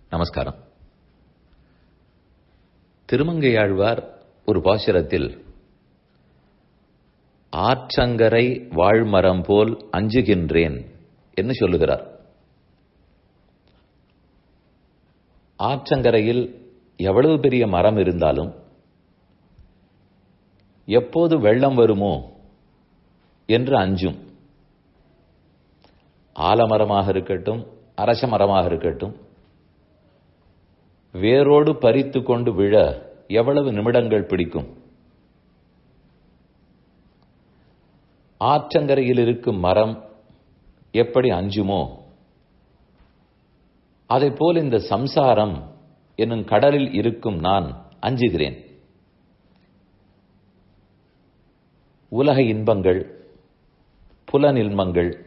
நமஸ்காரம் திருமங்கையாழ்வார் ஒரு பாசுரத்தில் ஆற்றங்கரை வாழ்மரம் போல் அஞ்சுகின்றேன் என்று சொல்லுகிறார் ஆற்றங்கரையில் எவ்வளவு பெரிய மரம் இருந்தாலும் எப்போது வெள்ளம் வருமோ என்று அஞ்சும் ஆலமரமாக இருக்கட்டும் அரச மரமாக இருக்கட்டும் வேரோடு பறித்து கொண்டு விழ எவ்வளவு நிமிடங்கள் பிடிக்கும் ஆற்றங்கரையில் இருக்கும் மரம் எப்படி அஞ்சுமோ அதை போல் இந்த சம்சாரம் என்னும் கடலில் இருக்கும் நான் அஞ்சுகிறேன் உலக இன்பங்கள் புலனில்மங்கள்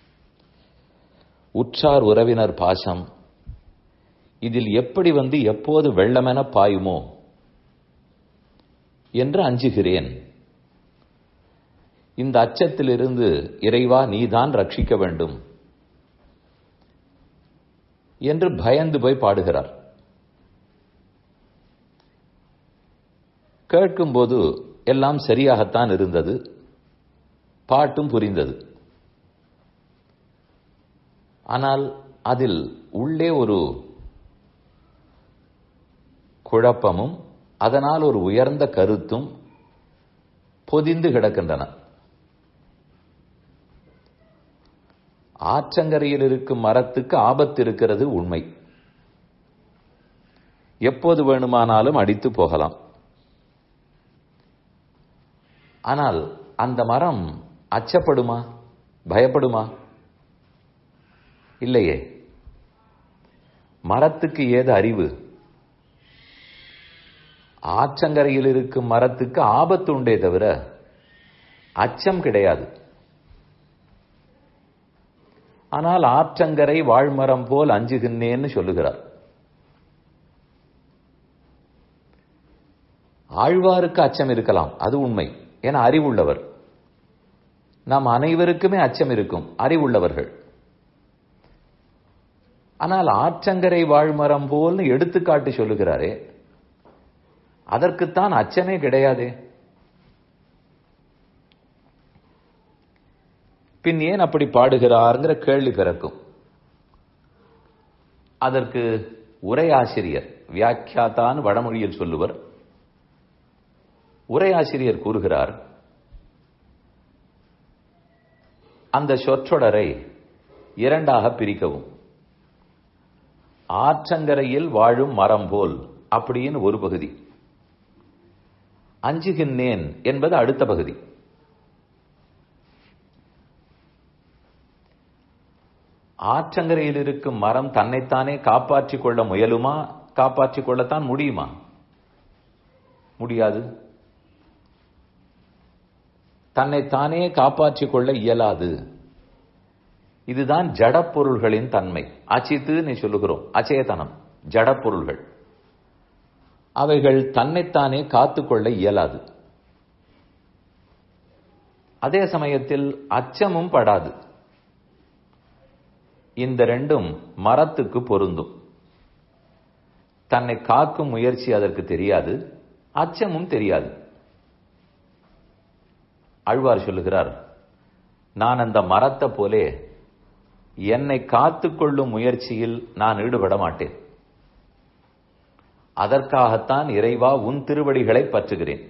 உற்றார் உறவினர் பாசம் இதில் எப்படி வந்து எப்போது வெள்ளமென பாயுமோ என்று அஞ்சுகிறேன் இந்த அச்சத்திலிருந்து இறைவா நீதான் ரட்சிக்க வேண்டும் என்று பயந்து போய் பாடுகிறார் கேட்கும்போது எல்லாம் சரியாகத்தான் இருந்தது பாட்டும் புரிந்தது ஆனால் அதில் உள்ளே ஒரு குழப்பமும் அதனால் ஒரு உயர்ந்த கருத்தும் பொதிந்து கிடக்கின்றன ஆற்றங்கரையில் இருக்கும் மரத்துக்கு ஆபத்து இருக்கிறது உண்மை எப்போது வேணுமானாலும் அடித்து போகலாம் ஆனால் அந்த மரம் அச்சப்படுமா பயப்படுமா இல்லையே மரத்துக்கு ஏது அறிவு ஆற்றங்கரையில் இருக்கும் மரத்துக்கு ஆபத்து உண்டே தவிர அச்சம் கிடையாது ஆனால் ஆற்றங்கரை வாழ்மரம் போல் அஞ்சுகின்றேன்னு சொல்லுகிறார் ஆழ்வாருக்கு அச்சம் இருக்கலாம் அது உண்மை என அறிவுள்ளவர் நாம் அனைவருக்குமே அச்சம் இருக்கும் அறிவுள்ளவர்கள் ஆனால் ஆற்றங்கரை வாழ்மரம் போல்னு எடுத்துக்காட்டு சொல்லுகிறாரே அதற்குத்தான் அச்சமே கிடையாதே பின் ஏன் அப்படி பாடுகிறார்ங்கிற கேள்வி பிறக்கும் அதற்கு உரையாசிரியர் வியாக்கியாத்தான் வடமொழியில் சொல்லுவர் உரையாசிரியர் கூறுகிறார் அந்த சொற்றொடரை இரண்டாக பிரிக்கவும் ஆற்றங்கரையில் வாழும் மரம் போல் அப்படின்னு ஒரு பகுதி அஞ்சுகின்றேன் என்பது அடுத்த பகுதி ஆற்றங்கரையில் இருக்கும் மரம் தன்னைத்தானே காப்பாற்றிக் கொள்ள முயலுமா காப்பாற்றிக் கொள்ளத்தான் முடியுமா முடியாது தன்னைத்தானே காப்பாற்றிக் கொள்ள இயலாது இதுதான் ஜடப்பொருள்களின் தன்மை அச்சித்து நீ சொல்லுகிறோம் அச்சேதனம் ஜடப்பொருள்கள் அவைகள் தன்னைத்தானே காத்துக்கொள்ள இயலாது அதே சமயத்தில் அச்சமும் படாது இந்த ரெண்டும் மரத்துக்கு பொருந்தும் தன்னை காக்கும் முயற்சி அதற்கு தெரியாது அச்சமும் தெரியாது அழ்வார் சொல்லுகிறார் நான் அந்த மரத்தை போலே என்னை காத்துக்கொள்ளும் முயற்சியில் நான் ஈடுபட மாட்டேன் அதற்காகத்தான் இறைவா உன் திருவடிகளை பற்றுகிறேன்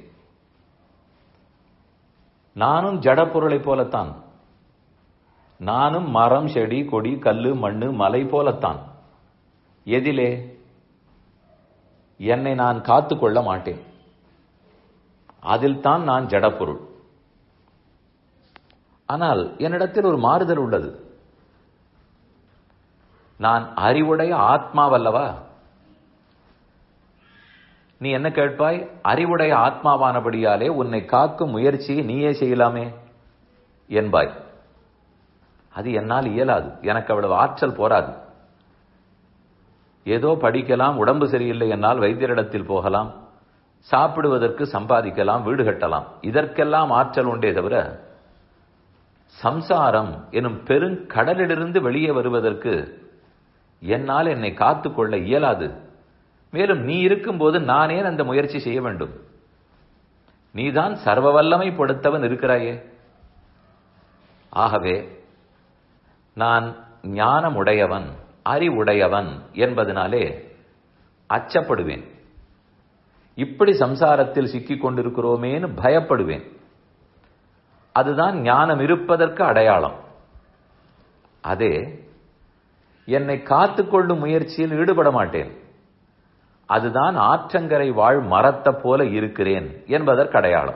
நானும் ஜடப்பொருளைப் போலத்தான் நானும் மரம் செடி கொடி கல்லு மண்ணு மலை போலத்தான் எதிலே என்னை நான் காத்துக்கொள்ள மாட்டேன் அதில் தான் நான் ஜடப்பொருள் ஆனால் என்னிடத்தில் ஒரு மாறுதல் உள்ளது நான் அறிவுடைய ஆத்மாவல்லவா நீ என்ன கேட்பாய் அறிவுடைய ஆத்மாவானபடியாலே உன்னை காக்கும் முயற்சியை நீயே செய்யலாமே என்பாய் அது என்னால் இயலாது எனக்கு அவ்வளவு ஆற்றல் போராது ஏதோ படிக்கலாம் உடம்பு சரியில்லை என்னால் வைத்தியரிடத்தில் போகலாம் சாப்பிடுவதற்கு சம்பாதிக்கலாம் வீடு கட்டலாம் இதற்கெல்லாம் ஆற்றல் உண்டே தவிர சம்சாரம் எனும் பெருங்கடலிலிருந்து வெளியே வருவதற்கு என்னால் என்னை காத்துக்கொள்ள இயலாது மேலும் நீ இருக்கும்போது நானே அந்த முயற்சி செய்ய வேண்டும் நீதான் சர்வ வல்லமை படுத்தவன் இருக்கிறாயே ஆகவே நான் ஞானமுடையவன் அறிவுடையவன் என்பதனாலே அச்சப்படுவேன் இப்படி சம்சாரத்தில் சிக்கிக் கொண்டிருக்கிறோமேன்னு பயப்படுவேன் அதுதான் ஞானம் இருப்பதற்கு அடையாளம் அதே என்னை காத்துக்கொள்ளும் முயற்சியில் ஈடுபட மாட்டேன் அதுதான் ஆற்றங்கரை வாழ் மரத்த போல இருக்கிறேன் என்பதற்கு அடையாளம்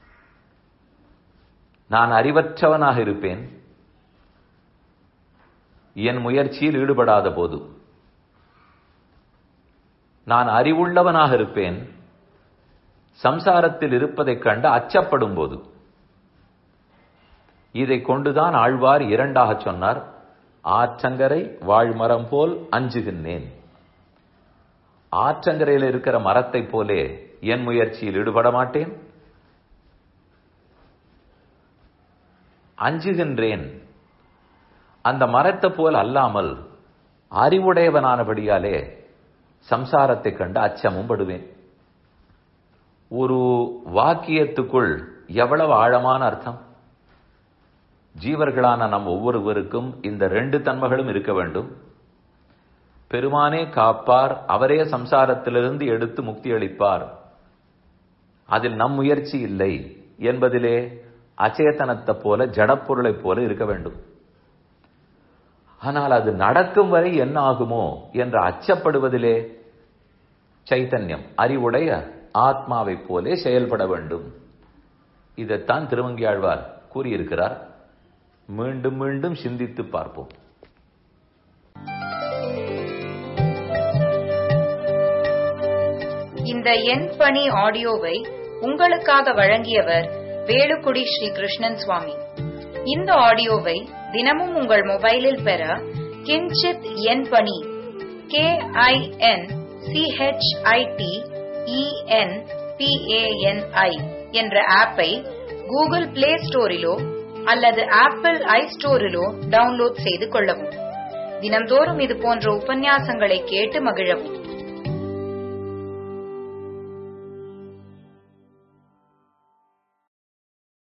நான் அறிவற்றவனாக இருப்பேன் என் முயற்சியில் ஈடுபடாத போது நான் அறிவுள்ளவனாக இருப்பேன் சம்சாரத்தில் இருப்பதைக் கண்டு அச்சப்படும் போது இதை கொண்டுதான் ஆழ்வார் இரண்டாக சொன்னார் ஆற்றங்கரை வாழ்மரம் போல் அஞ்சுகின்றேன் ஆற்றங்கரையில் இருக்கிற மரத்தைப் போலே என் முயற்சியில் ஈடுபட மாட்டேன் அஞ்சுகின்றேன் அந்த மரத்தை போல் அல்லாமல் அறிவுடையவனானபடியாலே சம்சாரத்தை கண்டு அச்சமும் படுவேன் ஒரு வாக்கியத்துக்குள் எவ்வளவு ஆழமான அர்த்தம் ஜீவர்களான நம் ஒவ்வொருவருக்கும் இந்த ரெண்டு தன்மைகளும் இருக்க வேண்டும் பெருமானே காப்பார் அவரே சம்சாரத்திலிருந்து எடுத்து முக்தி அளிப்பார் அதில் நம் முயற்சி இல்லை என்பதிலே அச்சேதனத்தை போல ஜடப்பொருளைப் போல இருக்க வேண்டும் ஆனால் அது நடக்கும் வரை என்ன ஆகுமோ என்று அச்சப்படுவதிலே சைத்தன்யம் அறிவுடைய ஆத்மாவைப் போலே செயல்பட வேண்டும் இதைத்தான் திருவங்கியாழ்வார் கூறியிருக்கிறார் மீண்டும் மீண்டும் சிந்தித்து பார்ப்போம் இந்த எண் பணி ஆடியோவை உங்களுக்காக வழங்கியவர் வேலுக்குடி ஸ்ரீ கிருஷ்ணன் சுவாமி இந்த ஆடியோவை தினமும் உங்கள் மொபைலில் பெற கிஞ்சித் எண் பணி கே ஐ என் சிஹெச்ஐடி இஎன் பிஏஎன்ஐ என்ற ஆப்பை கூகுள் பிளே ஸ்டோரிலோ அல்லது ஆப்பிள் ஐ ஸ்டோரிலோ டவுன்லோட் செய்து கொள்ளவும் தினம்தோறும் இது போன்ற உபன்யாசங்களை கேட்டு மகிழவும்